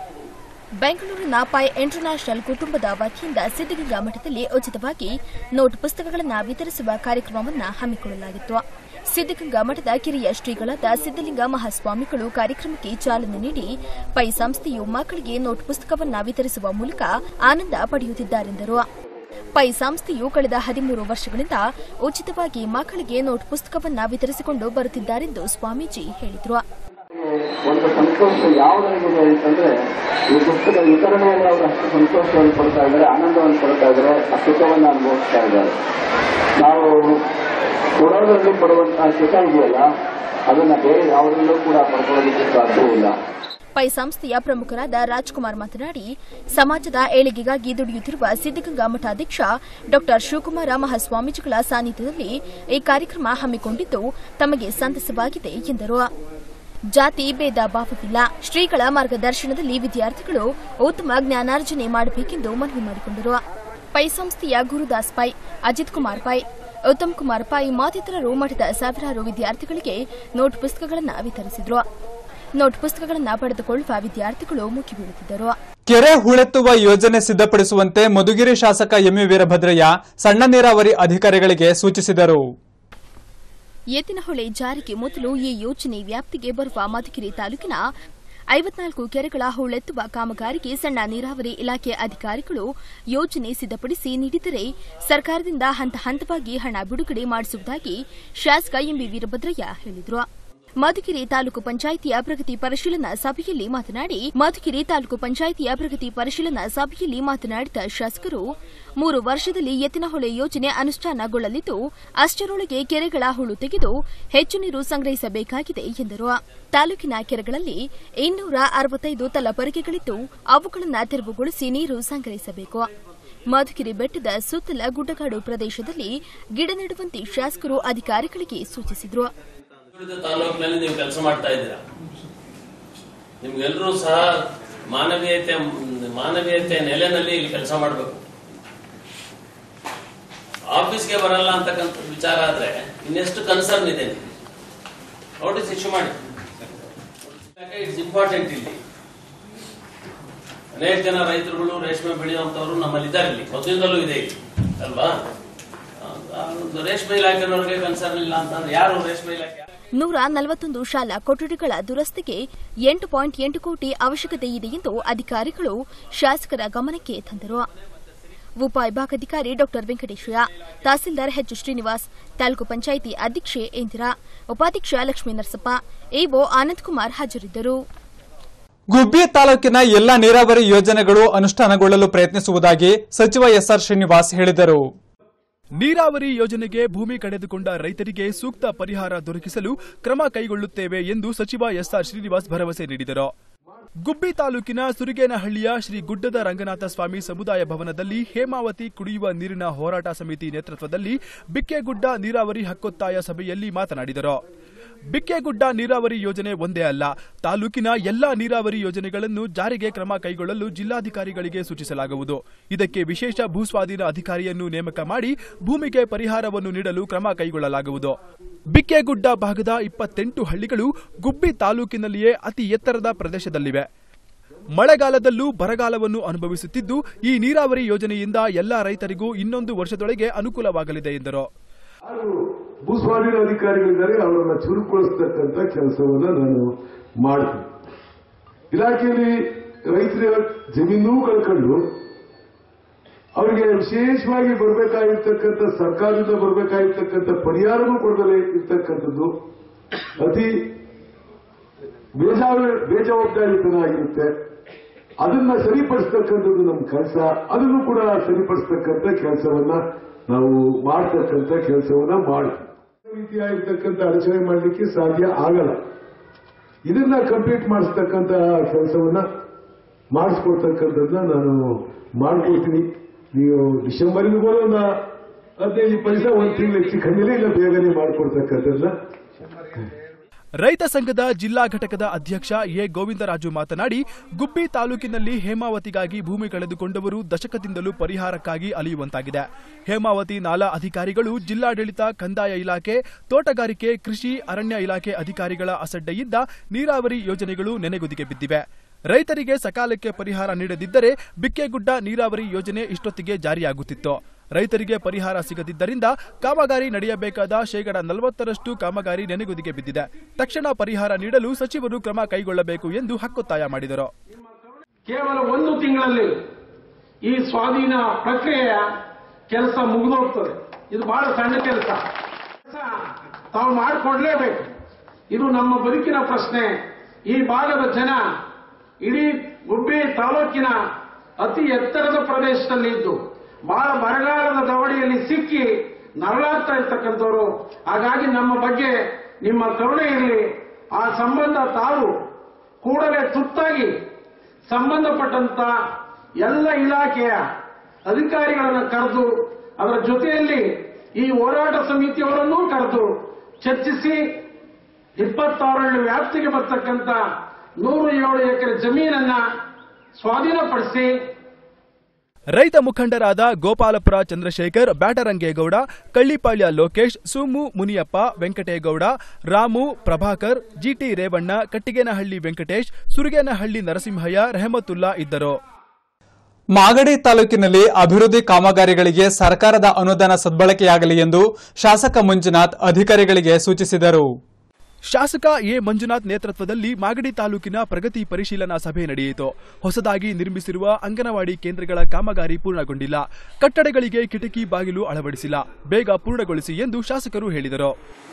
ಬೆಂಗಳೂರಿನ ಪೈ ಇಂಟರ್ನ್ಯಾಷನಲ್ ಕುಟುಂಬದ ವತಿಯಿಂದ ಸಿದ್ದಗಂಗಾ ಮಠದಲ್ಲಿ ಉಚಿತವಾಗಿ ನೋಟ್ ಪುಸ್ತಕಗಳನ್ನು ವಿತರಿಸುವ ಕಾರ್ಯಕ್ರಮವನ್ನು ಹಮ್ಮಿಕೊಳ್ಳಲಾಗಿತ್ತು ಸಿದ್ದಗಂಗಾ ಮಠದ ಕಿರಿಯ ಶ್ರೀಗಳಾದ ಸಿದ್ದಲಿಂಗ ಮಹಾಸ್ವಾಮಿಗಳು ಕಾರ್ಯಕ್ರಮಕ್ಕೆ ಚಾಲನೆ ನೀಡಿ ಪೈ ಸಂಸ್ಥೆಯು ಮಕ್ಕಳಿಗೆ ನೋಟ್ ಪುಸ್ತಕವನ್ನು ವಿತರಿಸುವ ಮೂಲಕ ಆನಂದ ಪಡೆಯುತ್ತಿದ್ದಾರೆಂದರು ಪೈ ಸಂಸ್ಥೆಯು ಕಳೆದ ಹದಿಮೂರು ವರ್ಷಗಳಿಂದ ಉಚಿತವಾಗಿ ಮಕ್ಕಳಿಗೆ ನೋಟ್ ಪುಸ್ತಕವನ್ನು ವಿತರಿಸಿಕೊಂಡು ಬರುತ್ತಿದ್ದಾರೆಂದು ಸ್ವಾಮೀಜಿ ಹೇಳಿದರು ಒಂದು ಸಂತೋಷ ಯಾವುದರಿಗಿದೆ ಅಂತಂದ್ರೆ ಈ ಪುಸ್ತಕ ವಿತರಣೆಯಲ್ಲಿ ಅವರು ಅಷ್ಟು ಸಂತೋಷವನ್ನು ಪಡ್ತಾ ಇದ್ದಾರೆ ಆನಂದವನ್ನು ಪಡ್ತಾ ಇದ್ದಾರೆ ಆ ಸುಖವನ್ನು ಅನುಭವಿಸ್ತಾ ಇದ್ದಾರೆ ನಾವು ಕೊಡೋದ್ರಲ್ಲಿ ಪಡುವಂತಹ ಸುಖ ಇದೆಯಲ್ಲ ಅದನ್ನ ಬೇರೆ ಯಾವುದರಲ್ಲೂ ಕೂಡ ಪಡ್ಕೊಳ್ಳೋದಕ್ಕೆ ಸಾಧ್ಯವಿಲ್ಲ ಪೈ ಸಂಸ್ಥೆಯ ಪ್ರಮುಖರಾದ ರಾಜ್ಕುಮಾರ್ ಮಾತನಾಡಿ ಸಮಾಜದ ಏಳಿಗೆಗಾಗಿ ದುಡಿಯುತ್ತಿರುವ ಸಿದ್ದಗಂಗಾ ಮಠಾಧ್ಯಕ್ಷ ಡಾ ಶಿವಕುಮಾರ ಮಹಾಸ್ವಾಮೀಜಿಗಳ ಸಾನ್ನಿಧ್ಯದಲ್ಲಿ ಈ ಕಾರ್ಯಕ್ರಮ ಹಮ್ಮಿಕೊಂಡಿದ್ದು ತಮಗೆ ಸಂತಸವಾಗಿದೆ ಎಂದರು ಜಾತಿ ಭೇದ ಭಾವವಿಲ್ಲ ಶ್ರೀಗಳ ಮಾರ್ಗದರ್ಶನದಲ್ಲಿ ವಿದ್ಯಾರ್ಥಿಗಳು ಉತ್ತಮ ಜ್ಞಾನಾರ್ಜನೆ ಮಾಡಬೇಕೆಂದು ಮನವಿ ಮಾಡಿಕೊಂಡರು ಪೈ ಸಂಸ್ಥೆಯ ಗುರುದಾಸ್ ಪೈ ಅಜಿತ್ ಕುಮಾರ್ ಪೈ ಉತ್ತಮ್ ಕುಮಾರ್ ಪೈ ಮತ್ತಿತರರು ಮಠದ ಸಾವಿರಾರು ವಿದ್ಯಾರ್ಥಿಗಳಿಗೆ ನೋಟ್ ಪುಸ್ತಕಗಳನ್ನು ವಿತರಿಸಿದರು ನೋಟ್ ಪುಸ್ತಕಗಳನ್ನು ಪಡೆದುಕೊಳ್ಳುವ ವಿದ್ಯಾರ್ಥಿಗಳು ಮುಗಿಬೀಳುತ್ತಿದ್ದರು ಕೆರೆ ಹೂಳೆತ್ತುವ ಯೋಜನೆ ಸಿದ್ಧಪಡಿಸುವಂತೆ ಮಧುಗಿರಿ ಶಾಸಕ ಎಂವಿ ವೀರಭದ್ರಯ್ಯ ಸಣ್ಣ ನೀರಾವರಿ ಅಧಿಕಾರಿಗಳಿಗೆ ಸೂಚಿಸಿದರು ಎತ್ತಿನಹೊಳೆ ಜಾರಿಗೆ ಮೊದಲು ಈ ಯೋಜನೆ ವ್ಯಾಪ್ತಿಗೆ ಬರುವ ಮಧುಗಿರಿ ತಾಲೂಕಿನ ಐವತ್ನಾಲ್ಕು ಕೆರೆಗಳ ಹೂಳೆತ್ತುವ ಕಾಮಗಾರಿಗೆ ಸಣ್ಣ ನೀರಾವರಿ ಇಲಾಖೆ ಅಧಿಕಾರಿಗಳು ಯೋಜನೆ ಸಿದ್ಧಪಡಿಸಿ ನೀಡಿದರೆ ಸರ್ಕಾರದಿಂದ ಹಂತ ಹಂತವಾಗಿ ಹಣ ಬಿಡುಗಡೆ ಮಾಡಿಸುವುದಾಗಿ ಶಾಸಕ ಎಂಬಿ ವೀರಭದ್ರಯ್ಯ ಹೇಳಿದರು ಮಧುಗಿರಿ ತಾಲೂಕು ಪಂಚಾಯಿತಿಯ ಪ್ರಗತಿ ಪರಿಶೀಲನಾ ಸಭೆಯಲ್ಲಿ ಮಾತನಾಡಿ ಮಧುಗಿರಿ ತಾಲೂಕು ಪಂಚಾಯಿತಿಯ ಪ್ರಗತಿ ಪರಿಶೀಲನಾ ಸಭೆಯಲ್ಲಿ ಮಾತನಾಡಿದ ಶಾಸಕರು ಮೂರು ವರ್ಷದಲ್ಲಿ ಎತ್ತಿನಹೊಳೆ ಯೋಜನೆ ಅನುಷ್ಠಾನಗೊಳ್ಳಲಿದ್ದು ಅಷ್ಟರೊಳಗೆ ಕೆರೆಗಳ ಹುಳು ತೆಗೆದು ಹೆಚ್ಚು ನೀರು ಸಂಗ್ರಹಿಸಬೇಕಾಗಿದೆ ಎಂದರು ತಾಲೂಕಿನ ಕೆರೆಗಳಲ್ಲಿ ಇನ್ನೂರ ಅರವತ್ತೈದು ತಲಪರಿಗೆಗಳಿದ್ದು ಅವುಗಳನ್ನು ತೆರವುಗೊಳಿಸಿ ನೀರು ಸಂಗ್ರಹಿಸಬೇಕು ಮಧುಗಿರಿ ಬೆಟ್ಟದ ಸುತ್ತಲ ಗುಡ್ಡಗಾಡು ಪ್ರದೇಶದಲ್ಲಿ ಗಿಡ ನೆಡುವಂತೆ ಶಾಸಕರು ಅಧಿಕಾರಿಗಳಿಗೆ ಸೂಚಿಸಿದರು ಹಿಂದುಳಿದ ತಾಲೂಕಿನಲ್ಲಿ ನೀವು ಕೆಲಸ ಮಾಡ್ತಾ ಇದ್ದೀರಾ ನಿಮ್ಗೆಲ್ಲರೂ ಸಹ ಮಾನವೀಯತೆ ಮಾನವೀಯತೆ ನೆಲೆನಲ್ಲಿ ಇಲ್ಲಿ ಕೆಲಸ ಮಾಡಬೇಕು ಆಫೀಸ್ಗೆ ಬರಲ್ಲ ಅಂತಕ್ಕಂಥ ವಿಚಾರ ಆದ್ರೆ ಇನ್ನೆಷ್ಟು ಕನ್ಸರ್ನ್ ಇದೆ ನಿಮ್ಗೆ ನೋಟಿಸ್ ಇಶ್ಯೂ ಮಾಡಿ ಇಟ್ಸ್ ಇಂಪಾರ್ಟೆಂಟ್ ಇಲ್ಲಿ ಅನೇಕ ಜನ ರೈತರುಗಳು ರೇಷ್ಮೆ ಬೆಳೆಯುವಂತವರು ನಮ್ಮಲ್ಲಿ ಇದ್ದಾರೆ ಇಲ್ಲಿ ಮೊದಲಿಂದಲೂ ಇದೆ ಇಲ್ಲಿ ಅಲ್ವಾ ಆ, ಒಂದು ರೇಷ್ಮೆ ಇಲಾಖೆನವ್ರಿಗೆ ಕನ್ಸರ್ನ್ ಇಲ್ಲ ಅಂತಂದ್ರೆ ಯಾರು ರೇಷ್ಮೆ ಇಲಾಖೆ ನೂರ ನಲವತ್ತೊಂದು ಶಾಲಾ ಕೊಠಡಿಗಳ ದುರಸ್ತಿಗೆ ಎಂಟು ಪಾಯಿಂಟ್ ಎಂಟು ಕೋಟಿ ಅವಶ್ಯಕತೆ ಇದೆ ಎಂದು ಅಧಿಕಾರಿಗಳು ಶಾಸಕರ ಗಮನಕ್ಕೆ ತಂದರು ಉಪವಿಭಾಗಾಧಿಕಾರಿ ಡಾಕ್ಟರ್ ವೆಂಕಟೇಶಯ್ಯ ತಹಸೀಲ್ದಾರ್ ಎಚ್ ಶ್ರೀನಿವಾಸ್ ತಾಲೂಕು ಪಂಚಾಯಿತಿ ಅಧ್ಯಕ್ಷೆ ಇಂದಿರಾ ಉಪಾಧ್ಯಕ್ಷ ಲಕ್ಷ್ಮೀ ನರಸಪ್ಪ ಎಒ ಆನಂದ್ ಕುಮಾರ್ ಹಾಜರಿದ್ದರು ಗುಬ್ಬಿ ತಾಲೂಕಿನ ಎಲ್ಲಾ ನೀರಾವರಿ ಯೋಜನೆಗಳು ಅನುಷ್ಠಾನಗೊಳ್ಳಲು ಪ್ರಯತ್ನಿಸುವುದಾಗಿ ಸಚಿವ ಎಸ್ಆರ್ ಶ್ರೀನಿವಾಸ್ ಹೇಳಿದರು ನೀರಾವರಿ ಯೋಜನೆಗೆ ಭೂಮಿ ಕಳೆದುಕೊಂಡ ರೈತರಿಗೆ ಸೂಕ್ತ ಪರಿಹಾರ ದೊರಕಿಸಲು ಕ್ರಮ ಕೈಗೊಳ್ಳುತ್ತೇವೆ ಎಂದು ಸಚಿವ ಎಸ್ಆರ್ ಶ್ರೀನಿವಾಸ್ ಭರವಸೆ ನೀಡಿದರು ಗುಬ್ಬಿ ತಾಲೂಕಿನ ಸುರಿಗೇನಹಳ್ಳಿಯ ಶ್ರೀ ಗುಡ್ಡದ ರಂಗನಾಥ ಸ್ವಾಮಿ ಸಮುದಾಯ ಭವನದಲ್ಲಿ ಹೇಮಾವತಿ ಕುಡಿಯುವ ನೀರಿನ ಹೋರಾಟ ಸಮಿತಿ ನೇತೃತ್ವದಲ್ಲಿ ಬಿಕ್ಕೆಗುಡ್ಡ ನೀರಾವರಿ ಹಕ್ಕೊತ್ತಾಯ ಸಭೆಯಲ್ಲಿ ಮಾತನಾಡಿದರು ಬಿಕ್ಕೆಗುಡ್ಡ ನೀರಾವರಿ ಯೋಜನೆ ಒಂದೇ ಅಲ್ಲ ತಾಲೂಕಿನ ಎಲ್ಲಾ ನೀರಾವರಿ ಯೋಜನೆಗಳನ್ನು ಜಾರಿಗೆ ಕ್ರಮ ಕೈಗೊಳ್ಳಲು ಜಿಲ್ಲಾಧಿಕಾರಿಗಳಿಗೆ ಸೂಚಿಸಲಾಗುವುದು ಇದಕ್ಕೆ ವಿಶೇಷ ಭೂಸ್ವಾಧೀನ ಅಧಿಕಾರಿಯನ್ನು ನೇಮಕ ಮಾಡಿ ಭೂಮಿಗೆ ಪರಿಹಾರವನ್ನು ನೀಡಲು ಕ್ರಮ ಕೈಗೊಳ್ಳಲಾಗುವುದು ಬಿಕ್ಕೆಗುಡ್ಡ ಭಾಗದ ಇಪ್ಪತ್ತೆಂಟು ಹಳ್ಳಿಗಳು ಗುಬ್ಬಿ ತಾಲೂಕಿನಲ್ಲಿಯೇ ಅತಿ ಎತ್ತರದ ಪ್ರದೇಶದಲ್ಲಿವೆ ಮಳೆಗಾಲದಲ್ಲೂ ಬರಗಾಲವನ್ನು ಅನುಭವಿಸುತ್ತಿದ್ದು ಈ ನೀರಾವರಿ ಯೋಜನೆಯಿಂದ ಎಲ್ಲಾ ರೈತರಿಗೂ ಇನ್ನೊಂದು ವರ್ಷದೊಳಗೆ ಅನುಕೂಲವಾಗಲಿದೆ ಎಂದರು ಯಾರು ಭೂಸ್ವಾಧೀನ ಅಧಿಕಾರಿಗಳಿದ್ದಾರೆ ಅವರನ್ನ ಚುರುಕುಗೊಳಿಸ್ತಕ್ಕಂಥ ಕೆಲಸವನ್ನ ನಾನು ಮಾಡ್ತೀನಿ ಇಲಾಖೆಯಲ್ಲಿ ರೈತರ ಜಮೀನು ಕಳ್ಕೊಂಡು ಅವರಿಗೆ ವಿಶೇಷವಾಗಿ ಬರಬೇಕಾಗಿರ್ತಕ್ಕಂಥ ಸರ್ಕಾರದಿಂದ ಬರಬೇಕಾಗಿರ್ತಕ್ಕಂಥ ಪರಿಹಾರವೂ ಕೊಡದೇ ಇರ್ತಕ್ಕಂಥದ್ದು ಅತಿ ಬೇಜಾವ ಬೇಜವಾಬ್ದಾರಿತನ ಆಗಿರುತ್ತೆ ಅದನ್ನ ಸರಿಪಡಿಸ್ತಕ್ಕಂಥದ್ದು ನಮ್ಮ ಕೆಲಸ ಅದನ್ನು ಕೂಡ ಸರಿಪಡಿಸ್ತಕ್ಕಂಥ ಕೆಲಸವನ್ನ ನಾವು ಮಾಡ್ತಕ್ಕಂಥ ಕೆಲಸವನ್ನ ಮಾಡ್ತೀವಿ ರೀತಿಯಾಗಿರ್ತಕ್ಕಂಥ ಅಡಚಣೆ ಮಾಡಲಿಕ್ಕೆ ಸಾಧ್ಯ ಆಗಲ್ಲ ಇದನ್ನ ಕಂಪ್ಲೀಟ್ ಮಾಡಿಸ್ತಕ್ಕಂಥ ಕೆಲಸವನ್ನ ಮಾಡಿಸ್ಕೊಡ್ತಕ್ಕಂಥದ್ದನ್ನ ನಾನು ಮಾಡ್ಕೊಡ್ತೀನಿ ನೀವು ಡಿಸೆಂಬರ್ಗೆ ಬರೋಣ ಹದಿನೈದು ಇಪ್ಪತ್ತು ದಿವಸ ಒಂದು ತಿಂಗಳು ಹೆಚ್ಚು ಕಮ್ಮಿಲೇ ಇಲ್ಲ ಬೇಗನೆ ಮಾಡ್ಕೊಡ್ತಕ್ಕಂಥದ್ದನ್ನ ರೈತ ಸಂಘದ ಜಿಲ್ಲಾ ಘಟಕದ ಅಧ್ಯಕ್ಷ ಎ ಗೋವಿಂದರಾಜು ಮಾತನಾಡಿ ಗುಬ್ಬಿ ತಾಲೂಕಿನಲ್ಲಿ ಹೇಮಾವತಿಗಾಗಿ ಭೂಮಿ ಕಳೆದುಕೊಂಡವರು ದಶಕದಿಂದಲೂ ಪರಿಹಾರಕ್ಕಾಗಿ ಅಲಿಯುವಂತಾಗಿದೆ ಹೇಮಾವತಿ ನಾಲಾ ಅಧಿಕಾರಿಗಳು ಜಿಲ್ಲಾಡಳಿತ ಕಂದಾಯ ಇಲಾಖೆ ತೋಟಗಾರಿಕೆ ಕೃಷಿ ಅರಣ್ಯ ಇಲಾಖೆ ಅಧಿಕಾರಿಗಳ ಅಸಡ್ಡೆಯಿಂದ ನೀರಾವರಿ ಯೋಜನೆಗಳು ನೆನೆಗುದಿಗೆ ಬಿದ್ದಿವೆ ರೈತರಿಗೆ ಸಕಾಲಕ್ಕೆ ಪರಿಹಾರ ನೀಡದಿದ್ದರೆ ಬಿಕ್ಕೆಗುಡ್ಡ ನೀರಾವರಿ ಯೋಜನೆ ಇಷ್ಟೊತ್ತಿಗೆ ಜಾರಿಯಾಗುತ್ತಿತ್ತು ರೈತರಿಗೆ ಪರಿಹಾರ ಸಿಗದಿದ್ದರಿಂದ ಕಾಮಗಾರಿ ನಡೆಯಬೇಕಾದ ಶೇಕಡ ನಲವತ್ತರಷ್ಟು ಕಾಮಗಾರಿ ನೆನೆಗುದಿಗೆ ಬಿದ್ದಿದೆ ತಕ್ಷಣ ಪರಿಹಾರ ನೀಡಲು ಸಚಿವರು ಕ್ರಮ ಕೈಗೊಳ್ಳಬೇಕು ಎಂದು ಹಕ್ಕೊತ್ತಾಯ ಮಾಡಿದರು ಕೇವಲ ಒಂದು ತಿಂಗಳಲ್ಲಿ ಈ ಸ್ವಾಧೀನ ಪ್ರಕ್ರಿಯೆಯ ಕೆಲಸ ಮುಗಿದೋಗ್ತದೆ ಇದು ಬಹಳ ಸಣ್ಣ ಕೆಲಸ ತಾವು ಮಾಡಿಕೊಡ್ಲೇಬೇಕು ಇದು ನಮ್ಮ ಬದುಕಿನ ಪ್ರಶ್ನೆ ಈ ಭಾಗದ ಜನ ಇಡೀ ಗುಬ್ಬಿ ತಾಲೂಕಿನ ಅತಿ ಎತ್ತರದ ಪ್ರದೇಶದಲ್ಲಿ ಇದ್ದು ಬಹಳ ಬರಗಾಲದ ದವಡಿಯಲ್ಲಿ ಸಿಕ್ಕಿ ನರಳಾಗ್ತಾ ಇರ್ತಕ್ಕಂಥವ್ರು ಹಾಗಾಗಿ ನಮ್ಮ ಬಗ್ಗೆ ನಿಮ್ಮ ಕರುಣೆ ಇರಲಿ ಆ ಸಂಬಂಧ ತಾವು ಕೂಡಲೇ ತುರ್ತಾಗಿ ಸಂಬಂಧಪಟ್ಟಂತ ಎಲ್ಲ ಇಲಾಖೆಯ ಅಧಿಕಾರಿಗಳನ್ನು ಕರೆದು ಅದರ ಜೊತೆಯಲ್ಲಿ ಈ ಹೋರಾಟ ಸಮಿತಿಯವರನ್ನೂ ಕರೆದು ಚರ್ಚಿಸಿ ಇಪ್ಪತ್ತಾರನೇ ವ್ಯಾಪ್ತಿಗೆ ಬರ್ತಕ್ಕಂಥ ನೂರು ಏಳು ಎಕರೆ ಜಮೀನನ್ನ ಸ್ವಾಧೀನಪಡಿಸಿ ರೈತ ಮುಖಂಡರಾದ ಗೋಪಾಲಪುರ ಚಂದ್ರಶೇಖರ್ ಬ್ಯಾಟರಂಗೇಗೌಡ ಕಳ್ಳಿಪಾಳ್ಯ ಲೋಕೇಶ್ ಸುಮು ಮುನಿಯಪ್ಪ ವೆಂಕಟೇಗೌಡ ರಾಮು ಪ್ರಭಾಕರ್ ಜಿಟಿ ರೇವಣ್ಣ ಕಟ್ಟಿಗೇನಹಳ್ಳಿ ವೆಂಕಟೇಶ್ ಸುರಗೇನಹಳ್ಳಿ ನರಸಿಂಹಯ್ಯ ರೆಹಮತುಲ್ಲಾ ಇದ್ದರು ಮಾಗಡಿ ತಾಲೂಕಿನಲ್ಲಿ ಅಭಿವೃದ್ಧಿ ಕಾಮಗಾರಿಗಳಿಗೆ ಸರ್ಕಾರದ ಅನುದಾನ ಸದ್ಬಳಕೆಯಾಗಲಿ ಎಂದು ಶಾಸಕ ಮಂಜುನಾಥ್ ಅಧಿಕಾರಿಗಳಿಗೆ ಸೂಚಿಸಿದರು ಶಾಸಕ ಎ ಮಂಜುನಾಥ್ ನೇತೃತ್ವದಲ್ಲಿ ಮಾಗಡಿ ತಾಲೂಕಿನ ಪ್ರಗತಿ ಪರಿಶೀಲನಾ ಸಭೆ ನಡೆಯಿತು ಹೊಸದಾಗಿ ನಿರ್ಮಿಸಿರುವ ಅಂಗನವಾಡಿ ಕೇಂದ್ರಗಳ ಕಾಮಗಾರಿ ಪೂರ್ಣಗೊಂಡಿಲ್ಲ ಕಟ್ಟಡಗಳಿಗೆ ಕಿಟಕಿ ಬಾಗಿಲು ಅಳವಡಿಸಿಲ್ಲ ಬೇಗ ಪೂರ್ಣಗೊಳಿಸಿ ಎಂದು ಶಾಸಕರು ಹೇಳಿದರು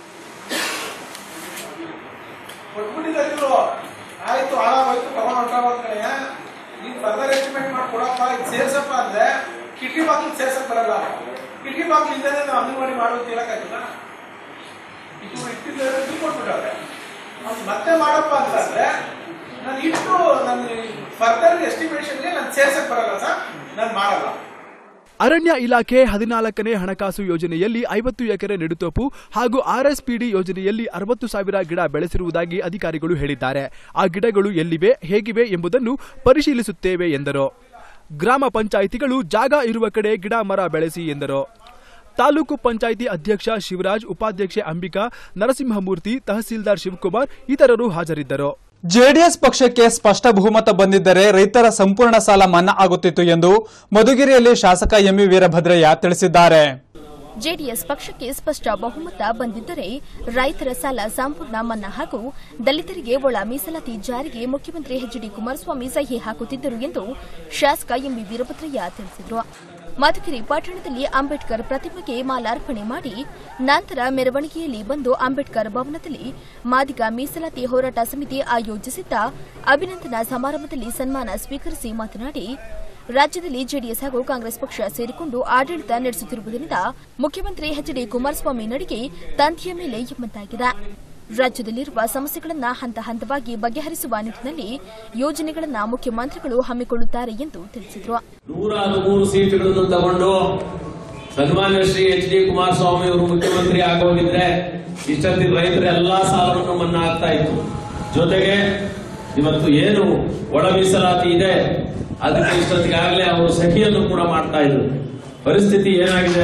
ಕೊಟ್ಬಿಟ್ಟಿದ್ರು ಆಯ್ತು ಹಾಳಾಗೋಯ್ತು ತಗೊಂಡ್ ಹೊಂಟೋಗೋದ್ ಕಡೆ ನೀನ್ ಫರ್ದರ್ ಎಸ್ಟಿಮೇಟ್ ಮಾಡ್ಕೊಡಪ್ಪ ಇದು ಸೇರ್ಸಪ್ಪ ಅಂದ್ರೆ ಕಿಟಕಿ ಬಾಗಿಲು ಸೇರ್ಸಕ್ ಬರಲ್ಲ ಕಿಟಕಿ ಬಾಗಿಲು ಇಲ್ಲದೆ ನಾವು ಅಂಗನವಾಡಿ ಮಾಡೋದು ಹೇಳಕ್ಕಾಗಿಲ್ಲ ಇದು ಇಟ್ಟಿದ್ದು ಇದು ಕೊಟ್ಬಿಟ್ಟವ್ರೆ ಅವ್ನು ಮತ್ತೆ ಮಾಡಪ್ಪ ಅಂತಂದ್ರೆ ನಾನು ಇಟ್ಟು ನನ್ನ ಫರ್ದರ್ ಎಸ್ಟಿಮೇಷನ್ಗೆ ನಾನು ಸೇರ್ಸಕ್ ಬರಲ್ಲ ಸರ್ ನಾನು ಮಾಡಲ್ಲ ಅರಣ್ಯ ಇಲಾಖೆ ಹದಿನಾಲ್ಕನೇ ಹಣಕಾಸು ಯೋಜನೆಯಲ್ಲಿ ಐವತ್ತು ಎಕರೆ ನೆಡುತೋಪು ಹಾಗೂ ಆರ್ಎಸ್ಪಿಡಿ ಯೋಜನೆಯಲ್ಲಿ ಅರವತ್ತು ಸಾವಿರ ಗಿಡ ಬೆಳೆಸಿರುವುದಾಗಿ ಅಧಿಕಾರಿಗಳು ಹೇಳಿದ್ದಾರೆ ಆ ಗಿಡಗಳು ಎಲ್ಲಿವೆ ಹೇಗಿವೆ ಎಂಬುದನ್ನು ಪರಿಶೀಲಿಸುತ್ತೇವೆ ಎಂದರು ಗ್ರಾಮ ಪಂಚಾಯಿತಿಗಳು ಜಾಗ ಇರುವ ಕಡೆ ಗಿಡ ಮರ ಬೆಳೆಸಿ ಎಂದರು ತಾಲೂಕು ಪಂಚಾಯಿತಿ ಅಧ್ಯಕ್ಷ ಶಿವರಾಜ್ ಉಪಾಧ್ಯಕ್ಷೆ ಅಂಬಿಕಾ ನರಸಿಂಹಮೂರ್ತಿ ತಹಸೀಲ್ದಾರ್ ಶಿವಕುಮಾರ್ ಇತರರು ಹಾಜರಿದ್ದರು ಜೆಡಿಎಸ್ ಪಕ್ಷಕ್ಕೆ ಸ್ಪಷ್ಟ ಬಹುಮತ ಬಂದಿದ್ದರೆ ರೈತರ ಸಂಪೂರ್ಣ ಸಾಲ ಮನ್ನಾ ಆಗುತ್ತಿತ್ತು ಎಂದು ಮಧುಗಿರಿಯಲ್ಲಿ ಶಾಸಕ ಎಂವಿ ವೀರಭದ್ರಯ್ಯ ತಿಳಿಸಿದ್ದಾರೆ ಜೆಡಿಎಸ್ ಪಕ್ಷಕ್ಕೆ ಸ್ಪಷ್ಟ ಬಹುಮತ ಬಂದಿದ್ದರೆ ರೈತರ ಸಾಲ ಸಂಪೂರ್ಣ ಮನ್ನಾ ಹಾಗೂ ದಲಿತರಿಗೆ ಒಳ ಮೀಸಲಾತಿ ಜಾರಿಗೆ ಮುಖ್ಯಮಂತ್ರಿ ಎಚ್ ಡಿ ಕುಮಾರಸ್ವಾಮಿ ಸಹಿ ಹಾಕುತ್ತಿದ್ದರು ಎಂದು ಶಾಸಕ ಎಂಬಿ ವೀರಭದ್ರಯ್ಯ ತಿಳಿಸಿದರು ಮಧುಗಿರಿ ಪಟ್ಟಣದಲ್ಲಿ ಅಂಬೇಡ್ಕರ್ ಪ್ರತಿಮೆಗೆ ಮಾಲಾರ್ಪಣೆ ಮಾಡಿ ನಂತರ ಮೆರವಣಿಗೆಯಲ್ಲಿ ಬಂದು ಅಂಬೇಡ್ಕರ್ ಭವನದಲ್ಲಿ ಮಾದಿಗ ಮೀಸಲಾತಿ ಹೋರಾಟ ಸಮಿತಿ ಆಯೋಜಿಸಿದ್ದ ಅಭಿನಂದನಾ ಸಮಾರಂಭದಲ್ಲಿ ಸನ್ಮಾನ ಸ್ವೀಕರಿಸಿ ಮಾತನಾಡಿ ರಾಜ್ಯದಲ್ಲಿ ಜೆಡಿಎಸ್ ಹಾಗೂ ಕಾಂಗ್ರೆಸ್ ಪಕ್ಷ ಸೇರಿಕೊಂಡು ಆಡಳಿತ ನಡೆಸುತ್ತಿರುವುದರಿಂದ ಮುಖ್ಯಮಂತ್ರಿ ಎಚ್ ಡಿ ಕುಮಾರಸ್ವಾಮಿ ನಡಿಗೆ ತಂತಿಯ ಮೇಲೆ ಎಂಬಂತಾಗಿದೆ ರಾಜ್ಯದಲ್ಲಿರುವ ಸಮಸ್ಯೆಗಳನ್ನು ಹಂತ ಹಂತವಾಗಿ ಬಗೆಹರಿಸುವ ನಿಟ್ಟಿನಲ್ಲಿ ಯೋಜನೆಗಳನ್ನು ಮುಖ್ಯಮಂತ್ರಿಗಳು ಹಮ್ಮಿಕೊಳ್ಳುತ್ತಾರೆ ಎಂದು ತಿಳಿಸಿದರು ನೂರ ಹದಿಮೂರು ಸೀಟುಗಳನ್ನು ತಗೊಂಡು ಸನ್ಮಾನ್ಯ ಶ್ರೀ ಎಚ್ ಡಿ ಕುಮಾರಸ್ವಾಮಿ ಅವರು ಮುಖ್ಯಮಂತ್ರಿ ಆಗೋಗಿದ್ರೆ ಇಷ್ಟೊತ್ತಿಗೆ ರೈತರ ಎಲ್ಲಾ ಸಾಲವನ್ನು ಮನ್ನಾ ಆಗ್ತಾ ಇತ್ತು ಜೊತೆಗೆ ಇವತ್ತು ಏನು ಒಳ ಮೀಸಲಾತಿ ಇದೆ ಅದಕ್ಕೆ ಇಷ್ಟೊತ್ತಿಗಾಗಲೇ ಅವರು ಸಹಿಯನ್ನು ಕೂಡ ಮಾಡ್ತಾ ಇದ್ರು ಪರಿಸ್ಥಿತಿ ಏನಾಗಿದೆ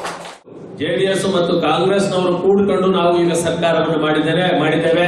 ಜೆಡಿಎಸ್ ಮತ್ತು ಕಾಂಗ್ರೆಸ್ನವರು ಕೂಡಿಕೊಂಡು ನಾವು ಈಗ ಸರ್ಕಾರವನ್ನು ಮಾಡಿದ್ದೇವೆ ಮಾಡಿದ್ದೇವೆ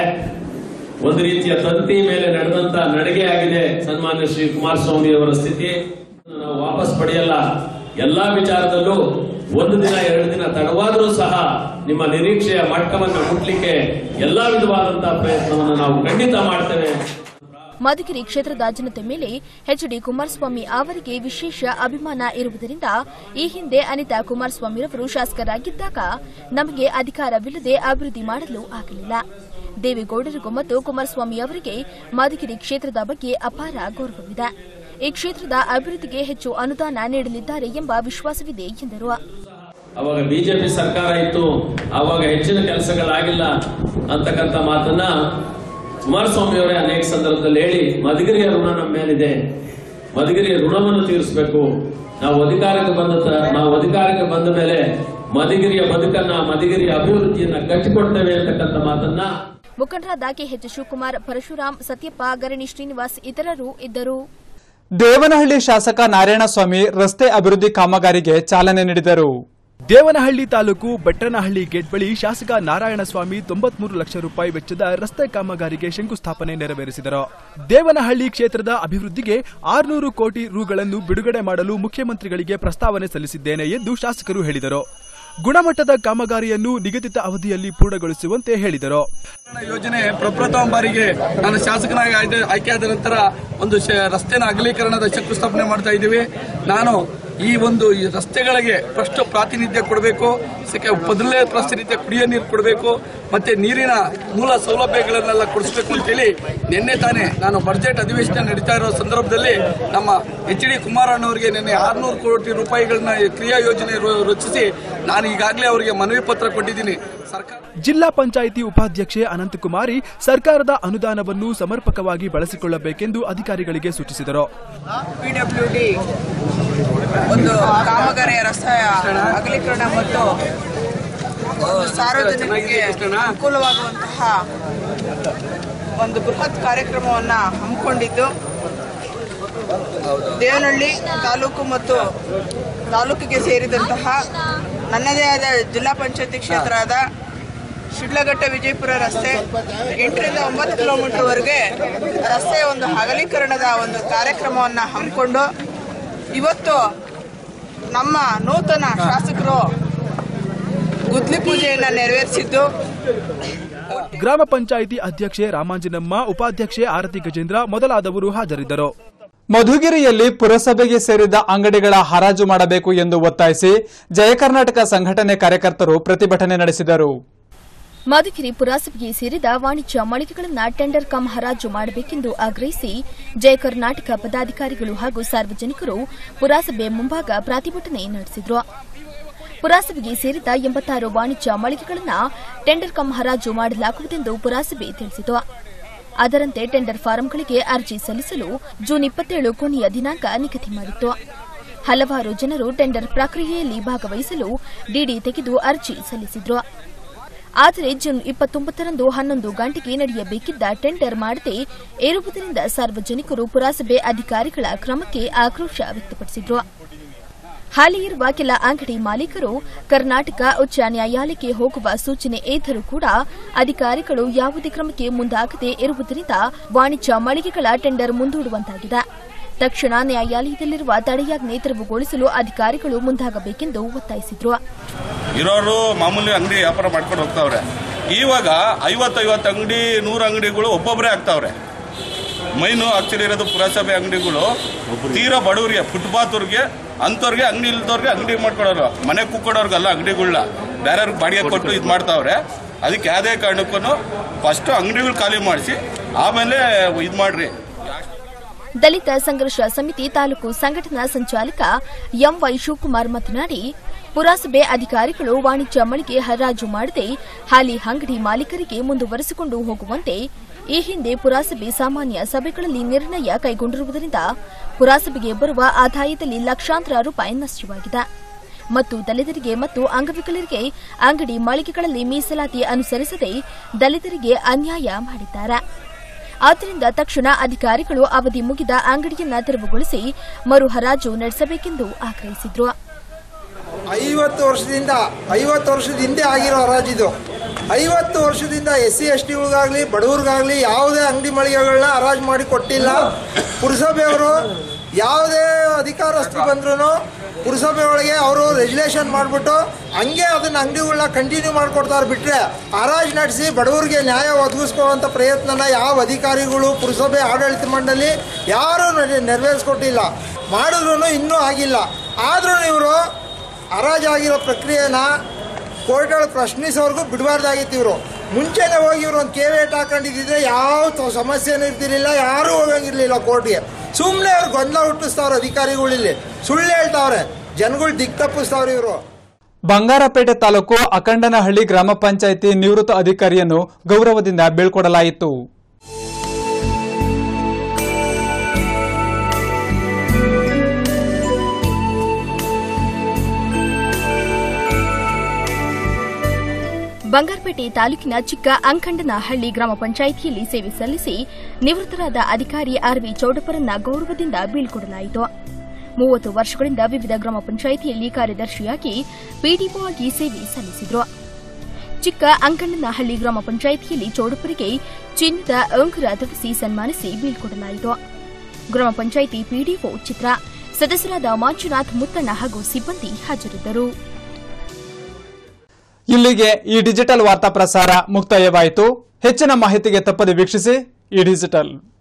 ಒಂದು ರೀತಿಯ ತಂತಿ ಮೇಲೆ ನಡೆದಂತ ನಡಿಗೆ ಆಗಿದೆ ಸನ್ಮಾನ್ಯ ಶ್ರೀ ಕುಮಾರಸ್ವಾಮಿ ಅವರ ಸ್ಥಿತಿ ನಾವು ವಾಪಸ್ ಪಡೆಯಲ್ಲ ಎಲ್ಲಾ ವಿಚಾರದಲ್ಲೂ ಒಂದು ದಿನ ಎರಡು ದಿನ ತಡವಾದರೂ ಸಹ ನಿಮ್ಮ ನಿರೀಕ್ಷೆಯ ಮಟ್ಟವನ್ನು ಮುಟ್ಲಿಕ್ಕೆ ಎಲ್ಲಾ ವಿಧವಾದಂತಹ ಪ್ರಯತ್ನವನ್ನು ನಾವು ಖಂಡಿತ ಮಾಡ್ತೇವೆ ಮಧುಗಿರಿ ಕ್ಷೇತ್ರದ ಜನತೆ ಮೇಲೆ ಎಚ್ ಡಿ ಕುಮಾರಸ್ವಾಮಿ ಅವರಿಗೆ ವಿಶೇಷ ಅಭಿಮಾನ ಇರುವುದರಿಂದ ಈ ಹಿಂದೆ ಅನಿತಾ ಕುಮಾರಸ್ವಾಮಿರವರು ಶಾಸಕರಾಗಿದ್ದಾಗ ನಮಗೆ ಅಧಿಕಾರವಿಲ್ಲದೆ ಅಭಿವೃದ್ಧಿ ಮಾಡಲು ಆಗಲಿಲ್ಲ ದೇವೇಗೌಡರಿಗೂ ಮತ್ತು ಕುಮಾರಸ್ವಾಮಿ ಅವರಿಗೆ ಮಧುಗಿರಿ ಕ್ಷೇತ್ರದ ಬಗ್ಗೆ ಅಪಾರ ಗೌರವವಿದೆ ಈ ಕ್ಷೇತ್ರದ ಅಭಿವೃದ್ಧಿಗೆ ಹೆಚ್ಚು ಅನುದಾನ ನೀಡಲಿದ್ದಾರೆ ಎಂಬ ವಿಶ್ವಾಸವಿದೆ ಎಂದರು ಅವಾಗ ಬಿಜೆಪಿ ಸರ್ಕಾರ ಇತ್ತು ಅವಾಗ ಹೆಚ್ಚಿನ ಕೆಲಸಗಳಾಗಿಲ್ಲ ಅಂತಕ್ಕಂಥ ಮಾತನ್ನ ಕುಮಾರಸ್ವಾಮಿ ಅವರೇ ಅನೇಕ ಸಂದರ್ಭದಲ್ಲಿ ಹೇಳಿ ಮಧುಗಿರಿಯ ಋಣ ನಮ್ಮ ಮೇಲಿದೆ ಮಧುಗಿರಿಯ ಋಣವನ್ನು ತೀರಿಸಬೇಕು ನಾವು ಅಧಿಕಾರಕ್ಕೆ ಬಂದ ತ- ನಾವು ಅಧಿಕಾರಕ್ಕೆ ಬಂದ ಮೇಲೆ ಮಧುಗಿರಿಯ ಬದುಕನ್ನ ಮಧುಗಿರಿಯ ಅಭಿವೃದ್ಧಿಯನ್ನ ಕಟ್ಟಿಕೊಡ್ತೇವೆ ಅಂತಕ್ಕಂಥ ಮಾತನ್ನ ಮುಖಂಡರಾದ ಕೆಎಚ್ ಶಿವಕುಮಾರ್ ಪರಶುರಾಮ್ ಸತ್ಯಪ್ಪ ಗರಣಿ ಶ್ರೀನಿವಾಸ್ ಇತರರು ಇದ್ದರು ದೇವನಹಳ್ಳಿ ಶಾಸಕ ನಾರಾಯಣಸ್ವಾಮಿ ರಸ್ತೆ ಅಭಿವೃದ್ಧಿ ಕಾಮಗಾರಿಗೆ ಚಾಲನೆ ನೀಡಿದರು ದೇವನಹಳ್ಳಿ ತಾಲೂಕು ಬೆಟ್ಟನಹಳ್ಳಿ ಗೇಟ್ ಬಳಿ ಶಾಸಕ ನಾರಾಯಣಸ್ವಾಮಿ ತೊಂಬತ್ಮೂರು ಲಕ್ಷ ರೂಪಾಯಿ ವೆಚ್ಚದ ರಸ್ತೆ ಕಾಮಗಾರಿಗೆ ಶಂಕುಸ್ಥಾಪನೆ ನೆರವೇರಿಸಿದರು ದೇವನಹಳ್ಳಿ ಕ್ಷೇತ್ರದ ಅಭಿವೃದ್ಧಿಗೆ ಆರುನೂರು ಕೋಟಿ ರುಗಳನ್ನು ಬಿಡುಗಡೆ ಮಾಡಲು ಮುಖ್ಯಮಂತ್ರಿಗಳಿಗೆ ಪ್ರಸ್ತಾವನೆ ಸಲ್ಲಿಸಿದ್ದೇನೆ ಎಂದು ಶಾಸಕರು ಹೇಳಿದರು ಗುಣಮಟ್ಟದ ಕಾಮಗಾರಿಯನ್ನು ನಿಗದಿತ ಅವಧಿಯಲ್ಲಿ ಪೂರ್ಣಗೊಳಿಸುವಂತೆ ಹೇಳಿದರು ಯೋಜನೆ ಪ್ರಪ್ರಥಮ ಬಾರಿಗೆ ನಾನು ಶಾಸಕನಾಗಿ ಆಯ್ದೆ- ಆಯ್ಕೆಯಾದ ನಂತರ ಒಂದು ಶ- ರಸ್ತೆನ ಅಗಲೀಕರಣದ ಶಂಕುಸ್ಥಾಪನೆ ಮಾಡ್ತಾ ಇದ್ದೀವಿ ನಾನು ಈ ಒಂದು ಈ ರಸ್ತೆಗಳಿಗೆ ಫಸ್ಟ್ ಪ್ರಾತಿನಿಧ್ಯ ಕೊಡಬೇಕು ಮೊದಲನೇ ಪ್ರಾತಿನಿಧ್ಯ ಕುಡಿಯೋ ನೀರು ಕೊಡಬೇಕು ಮತ್ತೆ ನೀರಿನ ಮೂಲ ಸೌಲಭ್ಯಗಳನ್ನೆಲ್ಲ ಕೊಡಿಸಬೇಕು ಅಂತೇಳಿ ನಿನ್ನೆ ತಾನೇ ನಾನು ಬಜೆಟ್ ಅಧಿವೇಶನ ನಡೀತಾ ಇರೋ ಸಂದರ್ಭದಲ್ಲಿ ನಮ್ಮ ಎಚ್ ಡಿ ಕುಮಾರಣ್ಣವರಿಗೆ ನಿನ್ನೆ ಆರ್ನೂರು ಕೋಟಿ ರೂಪಾಯಿಗಳನ್ನ ಕ್ರಿಯಾ ಯೋಜನೆ ರು- ರಚಿಸಿ ನಾನು ಈಗಾಗಲೇ ಅವರಿಗೆ ಮನವಿ ಪತ್ರ ಕೊಟ್ಟಿದ್ದೀನಿ ಸರ್ಕಾರ ಜಿಲ್ಲಾ ಪಂಚಾಯಿತಿ ಉಪಾಧ್ಯಕ್ಷೆ ಅನಂತಕುಮಾರಿ ಸರ್ಕಾರದ ಅನುದಾನವನ್ನು ಸಮರ್ಪಕವಾಗಿ ಬಳಸಿಕೊಳ್ಳಬೇಕೆಂದು ಅಧಿಕಾರಿಗಳಿಗೆ ಸೂಚಿಸಿದರು ಪಿಡಬ್ಲ್ಯೂಡಿ ಒಂದು ಕಾಮಗಾರಿಯ ರಸ್ತೆಯ ಅಗಲೀಕರಣ ಮತ್ತು ಒಂದು ಸಾರ್ವಜನಿಕರಿಗೆ ಅನುಕೂಲವಾಗುವಂತಹ ಒಂದು ಬೃಹತ್ ಕಾರ್ಯಕ್ರಮವನ್ನ ಹಮ್ಮಿಕೊಂಡಿದ್ದು ದೇವನಹಳ್ಳಿ ತಾಲೂಕು ಮತ್ತು ತಾಲೂಕಿಗೆ ಸೇರಿದಂತಹ ನನ್ನದೇ ಆದ ಜಿಲ್ಲಾ ಪಂಚಾಯತಿ ಕ್ಷೇತ್ರವಾದ ಶಿಡ್ಲಘಟ್ಟ ವಿಜಯಪುರ ರಸ್ತೆ ಎಂಟರಿಂದ ಒಂಬತ್ತು ಕಿಲೋಮೀಟರ್ವರೆಗೆ ರಸ್ತೆಯ ಒಂದು ಅಗಲೀಕರಣದ ಒಂದು ಕಾರ್ಯಕ್ರಮವನ್ನು ಹಮ್ಮಿಕೊಂಡು ಇವತ್ತು ನಮ್ಮ ನೂತನ ಶಾಸಕರು ಗುದ್ಲಿ ಪೂಜೆಯನ್ನು ನೆರವೇರಿಸಿದ್ದು ಗ್ರಾಮ ಪಂಚಾಯಿತಿ ಅಧ್ಯಕ್ಷೆ ರಾಮಾಂಜನಮ್ಮ ಉಪಾಧ್ಯಕ್ಷೆ ಆರತಿ ಗಜೇಂದ್ರ ಮೊದಲಾದವರು ಹಾಜರಿದ್ದರು ಮಧುಗಿರಿಯಲ್ಲಿ ಪುರಸಭೆಗೆ ಸೇರಿದ ಅಂಗಡಿಗಳ ಹರಾಜು ಮಾಡಬೇಕು ಎಂದು ಒತ್ತಾಯಿಸಿ ಜಯ ಕರ್ನಾಟಕ ಸಂಘಟನೆ ಕಾರ್ಯಕರ್ತರು ಪ್ರತಿಭಟನೆ ನಡೆಸಿದರು ಮಧುಗಿರಿ ಪುರಸಭೆಗೆ ಸೇರಿದ ವಾಣಿಜ್ಯ ಮಳಿಗೆಗಳನ್ನು ಟೆಂಡರ್ ಕಮ್ ಹರಾಜು ಮಾಡಬೇಕೆಂದು ಆಗ್ರಹಿಸಿ ಜಯ ಕರ್ನಾಟಕ ಪದಾಧಿಕಾರಿಗಳು ಹಾಗೂ ಸಾರ್ವಜನಿಕರು ಪುರಸಭೆ ಮುಂಭಾಗ ಪ್ರತಿಭಟನೆ ನಡೆಸಿದರು ಪುರಸಭೆಗೆ ಸೇರಿದ ಎಂಬತ್ತಾರು ವಾಣಿಜ್ಯ ಮಳಿಗೆಗಳನ್ನು ಟೆಂಡರ್ ಕಮ್ ಹರಾಜು ಮಾಡಲಾಗುವುದೆಂದು ಪುರಸಭೆ ತಿಳಿಸಿತು ಅದರಂತೆ ಟೆಂಡರ್ ಫಾರಂಗಳಿಗೆ ಅರ್ಜಿ ಸಲ್ಲಿಸಲು ಜೂನ್ ಇಪ್ಪತ್ತೇಳು ಕೊನೆಯ ದಿನಾಂಕ ನಿಗದಿ ಮಾಡಿತ್ತು ಹಲವಾರು ಜನರು ಟೆಂಡರ್ ಪ್ರಕ್ರಿಯೆಯಲ್ಲಿ ಭಾಗವಹಿಸಲು ಡಿಡಿ ತೆಗೆದು ಅರ್ಜಿ ಸಲ್ಲಿಸಿದ್ರು ಆದರೆ ಜೂನ್ ಇಪ್ಪತ್ತೊಂಬತ್ತರಂದು ಹನ್ನೊಂದು ಗಂಟೆಗೆ ನಡೆಯಬೇಕಿದ್ದ ಟೆಂಡರ್ ಮಾಡದೆ ಇರುವುದರಿಂದ ಸಾರ್ವಜನಿಕರು ಪುರಸಭೆ ಅಧಿಕಾರಿಗಳ ಕ್ರಮಕ್ಕೆ ಆಕ್ರೋಶ ವ್ಯಕ್ತಪಡಿಸಿದ್ರು ಹಾಲಿ ಇರುವ ಕೆಲ ಅಂಗಡಿ ಮಾಲೀಕರು ಕರ್ನಾಟಕ ಉಚ್ಚ ನ್ಯಾಯಾಲಯಕ್ಕೆ ಹೋಗುವ ಸೂಚನೆ ಇದ್ದರೂ ಕೂಡ ಅಧಿಕಾರಿಗಳು ಯಾವುದೇ ಕ್ರಮಕ್ಕೆ ಮುಂದಾಗದೆ ಇರುವುದರಿಂದ ವಾಣಿಜ್ಯ ಮಳಿಗೆಗಳ ಟೆಂಡರ್ ಮುಂದೂಡುವಂತಾಗಿದೆ ತಕ್ಷಣ ನ್ಯಾಯಾಲಯದಲ್ಲಿರುವ ತಡೆಯಾಜ್ಞೆ ತೆರವುಗೊಳಿಸಲು ಅಧಿಕಾರಿಗಳು ಮುಂದಾಗಬೇಕೆಂದು ಒತ್ತಾಯಿಸಿದ್ರು ಇರೋರು ಮಾಮೂಲಿ ಅಂಗಡಿ ವ್ಯಾಪಾರ ಮಾಡ್ಕೊಂಡು ಹೋಗ್ತಾವ್ರೆ ಇವಾಗ ಐವತ್ತೈವತ್ತು ಅಂಗಡಿ ನೂರು ಅಂಗಡಿಗಳು ಒಬ್ಬೊಬ್ಬರೇ ಆಗ್ತಾವ್ರೆ ಮೈನು ಆಕ್ಚುಲಿ ಇರೋದು ಪುರಸಭೆ ಅಂಗಡಿಗಳು ತೀರಾ ಬಡವರಿಗೆ ಫುಟ್ಪಾತ್ವ್ರಿಗೆ ಅಂಥವ್ರಿಗೆ ಅಂಗಡಿ ಇಲ್ದವ್ರಿಗೆ ಅಂಗಡಿ ಮಾಡ್ಕೊಡೋರು ಮನೆ ಕುಕ್ಕೊಡೋರ್ಗಲ್ಲ ಅಂಗಡಿಗಳನ್ನ ಬೇರೆಯವ್ರಿಗೆ ಬಾಡಿಗೆ ಕೊಟ್ಟು ಇದು ಮಾಡ್ತಾವ್ರೆ ಅದಕ್ಕೆ ಯಾವುದೇ ಕಾರಣಕ್ಕೂ ಫಸ್ಟ್ ಅಂಗಡಿಗಳು ಖಾಲಿ ಮಾಡಿಸಿ ಆಮೇಲೆ ಇದು ಮಾಡ್ರಿ ದಲಿತ ಸಂಘರ್ಷ ಸಮಿತಿ ತಾಲೂಕು ಸಂಘಟನಾ ಸಂಚಾಲಕ ಎಂವೈ ಶಿವಕುಮಾರ್ ಮಾತನಾಡಿ ಪುರಸಭೆ ಅಧಿಕಾರಿಗಳು ವಾಣಿಜ್ಯ ಮಳಿಗೆ ಹರಾಜು ಮಾಡದೆ ಹಾಲಿ ಅಂಗಡಿ ಮಾಲೀಕರಿಗೆ ಮುಂದುವರೆಸಿಕೊಂಡು ಹೋಗುವಂತೆ ಈ ಹಿಂದೆ ಪುರಸಭೆ ಸಾಮಾನ್ಯ ಸಭೆಗಳಲ್ಲಿ ನಿರ್ಣಯ ಕೈಗೊಂಡಿರುವುದರಿಂದ ಪುರಸಭೆಗೆ ಬರುವ ಆದಾಯದಲ್ಲಿ ಲಕ್ಷಾಂತರ ರೂಪಾಯಿ ನಷ್ಟವಾಗಿದೆ ಮತ್ತು ದಲಿತರಿಗೆ ಮತ್ತು ಅಂಗವಿಕಲರಿಗೆ ಅಂಗಡಿ ಮಳಿಗೆಗಳಲ್ಲಿ ಮೀಸಲಾತಿ ಅನುಸರಿಸದೆ ದಲಿತರಿಗೆ ಅನ್ಯಾಯ ಮಾಡಿದ್ದಾರೆ ಆದ್ದರಿಂದ ತಕ್ಷಣ ಅಧಿಕಾರಿಗಳು ಅವಧಿ ಮುಗಿದ ಅಂಗಡಿಯನ್ನ ತೆರವುಗೊಳಿಸಿ ಮರು ಹರಾಜು ನಡೆಸಬೇಕೆಂದು ಆಗ್ರಹಿಸಿದ್ರು ಐವತ್ತು ವರ್ಷದಿಂದ ಐವತ್ತು ವರ್ಷದ ಹಿಂದೆ ಆಗಿರೋ ಹರಾಜಿದು ಐವತ್ತು ವರ್ಷದಿಂದ ಎಸ್ ಸಿ ಎಸ್ ಟಿಗಳಿಗಾಗಲಿ ಬಡವ್ರಿಗಾಗಲಿ ಯಾವುದೇ ಅಂಗಡಿ ಮಳಿಗೆಗಳನ್ನ ಹರಾಜು ಮಾಡಿ ಕೊಟ್ಟಿಲ್ಲ ಪುರಸಭೆಯವರು ಯಾವುದೇ ಅಧಿಕಾರಸ್ಥರು ಬಂದ್ರೂ ಪುರಸಭೆ ಒಳಗೆ ಅವರು ರೆಗ್ಯುಲೇಷನ್ ಮಾಡಿಬಿಟ್ಟು ಹಂಗೆ ಅದನ್ನ ಅಂಗಡಿಗಳನ್ನ ಕಂಟಿನ್ಯೂ ಮಾಡಿಕೊಡ್ತಾರೆ ಬಿಟ್ಟರೆ ಹರಾಜು ನಡೆಸಿ ಬಡವರಿಗೆ ನ್ಯಾಯ ಒದಗಿಸ್ಕೊಳ್ಳುವಂಥ ಪ್ರಯತ್ನನ ಯಾವ ಅಧಿಕಾರಿಗಳು ಪುರಸಭೆ ಆಡಳಿತ ಮಂಡಳಿ ಯಾರೂ ನೆರವೇರಿಸ್ಕೊಟ್ಟಿಲ್ಲ ಮಾಡಿದ್ರು ಇನ್ನೂ ಆಗಿಲ್ಲ ಆದ್ರೂ ಇವರು ಹರಾಜಾಗಿರೋ ಪ್ರಕ್ರಿಯೆನ ಕೋರ್ಟ್ಗಳು ಪ್ರಶ್ನಿಸೋರ್ಗೂ ಬಿಡಬಾರ್ದಾಗಿತ್ತು ಇವರು ಮುಂಚೆನೆ ಹೋಗಿ ಇವರು ಒಂದು ಕೇವೇಟ್ ಹಾಕೊಂಡಿದ್ದಿದ್ರೆ ಯಾವ ತ- ಸಮಸ್ಯೆನೂ ಇರ್ತಿರ್ಲಿಲ್ಲ ಯಾರೂ ಹೋಗಂಗಿರ್ಲಿಲ್ಲ ಕೋರ್ಟ್ಗೆ ಸುಮ್ಮನೆ ಅವ್ರು ಗೊಂದಲ ಹುಟ್ಟಿಸ್ತಾವ್ರೆ ಅಧಿಕಾರಿಗಳಿಲ್ಲಿ ಸುಳ್ಳು ಹೇಳ್ತಾವ್ರೆ ಜನಗಳು ದಿಕ್ ತಪ್ಪಿಸ್ತಾವ್ರೆ ಇವರು ಬಂಗಾರಪೇಟೆ ತಾಲೂಕು ಅಖಂಡನಹಳ್ಳಿ ಗ್ರಾಮ ಪಂಚಾಯಿತಿ ನಿವೃತ್ತ ಅಧಿಕಾರಿಯನ್ನು ಗೌರವದಿಂದ ಬೀಳ್ಕೊಡಲಾಯಿತು ಬಂಗಾರಪೇಟೆ ತಾಲೂಕಿನ ಚಿಕ್ಕ ಅಂಕಂಡನಹಳ್ಳಿ ಗ್ರಾಮ ಪಂಚಾಯಿತಿಯಲ್ಲಿ ಸೇವೆ ಸಲ್ಲಿಸಿ ನಿವೃತ್ತರಾದ ಅಧಿಕಾರಿ ಆರ್ವಿ ಚೌಡಪ್ಪರನ್ನ ಗೌರವದಿಂದ ಬೀಳ್ಕೊಡಲಾಯಿತು ಮೂವತ್ತು ವರ್ಷಗಳಿಂದ ವಿವಿಧ ಗ್ರಾಮ ಪಂಚಾಯಿತಿಯಲ್ಲಿ ಕಾರ್ಯದರ್ಶಿಯಾಗಿ ಪಿಡಿಒ ಆಗಿ ಸೇವೆ ಸಲ್ಲಿಸಿದ್ರು ಚಿಕ್ಕ ಅಂಕಣ್ಣನಹಳ್ಳಿ ಗ್ರಾಮ ಪಂಚಾಯಿತಿಯಲ್ಲಿ ಚೌಡಪ್ಪರಿಗೆ ಚಿನ್ನದ ಅಂಕುರ ತೊಡಿಸಿ ಸನ್ಮಾನಿಸಿ ಬೀಳ್ಕೊಡಲಾಯಿತು ಗ್ರಾಮ ಪಂಚಾಯಿತಿ ಪಿಡಿಒ ಚಿತ್ರ ಸದಸ್ಯರಾದ ಮಂಜುನಾಥ್ ಮುತ್ತಣ್ಣ ಹಾಗೂ ಸಿಬ್ಬಂದಿ ಹಾಜರಿದ್ದರು ಇಲ್ಲಿಗೆ ಈ ಡಿಜಿಟಲ್ ವಾರ್ತಾ ಪ್ರಸಾರ ಮುಕ್ತಾಯವಾಯಿತು ಹೆಚ್ಚಿನ ಮಾಹಿತಿಗೆ ತಪ್ಪದೆ ವೀಕ್ಷಿಸಿ ಈ ಡಿಜಿಟಲ್